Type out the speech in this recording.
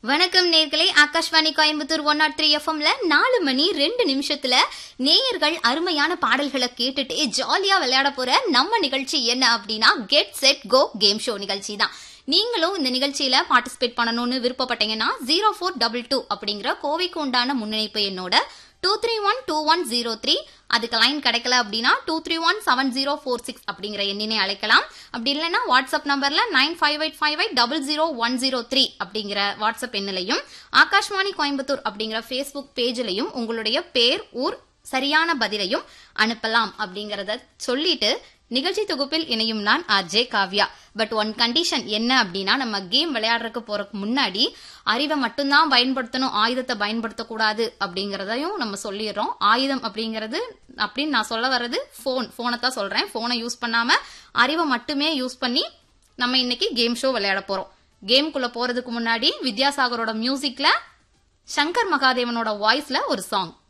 வணக்கம் நேர்களே Akashvani Coimbatore one naught three எஃப்எம்ல நாலு மணி ரெண்டு நிமிஷத்துல நேயர்கள் அருமையான பாடல்களை கேட்டுட்டு ஜாலியா விளையாட போற நம்ம நிகழ்ச்சி என்ன அப்படின்னா get set go game show நிகழ்ச்சி தான் நீங்களும் இந்த நிகழ்ச்சியில பார்ட்டிசிபேட் பண்ணணும்னு விருப்பப்பட்டீங்கன்னா ஜீரோ ஃபோர் டபுள் டூ அப்படிங்கிற கோவைக்கு உண்டான முன்னிணைப்பு என்னோட two three one two one zero three அதுக்கு லைன் கிடைக்கல அப்படின்னா two three one seven zero four six அப்படிங்கிற எண்ணினை அழைக்கலாம் அப்படி இல்லைன்னா வாட்ஸ்அப் நம்பர்ல nine five eight five eight double zero one zero three அப்படிங்கிற வாட்ஸ்அப் எண்ணிலையும் ஆகாஷ்வாணி கோயம்புத்தூர் அப்படிங்கிற ஃபேஸ்புக் பேஜ்லையும் உங்களுடைய பேர் ஊர் சரியான பதிலையும் அனுப்பலாம் அப்படிங்கறத சொல்லிட்டு நிகழ்ச்சி தொகுப்பில் இணையும் நான் RJ Kavya but one condition என்ன அப்படின்னா நம்ம கேம் விளையாடுறதுக்கு போறதுக்கு முன்னாடி அறிவை மட்டும்தான் பயன்படுத்தணும் ஆயுதத்தை பயன்படுத்தக்கூடாது அப்படிங்கறதையும் நம்ம சொல்லிடுறோம் ஆயுதம் அப்படிங்கிறது அப்படின்னு நான் சொல்ல வர்றது ஃபோன் ஃபோனை தான் சொல்றேன் ஃபோனை யூஸ் பண்ணாம அறிவை மட்டுமே யூஸ் பண்ணி நம்ம இன்னைக்கு கேம் ஷோ விளையாட போறோம் கேம்குள்ள போறதுக்கு முன்னாடி வித்யாசாகரோட மியூசிக்ல சங்கர் மகாதேவனோட வாய்ஸ்ல ஒரு சாங்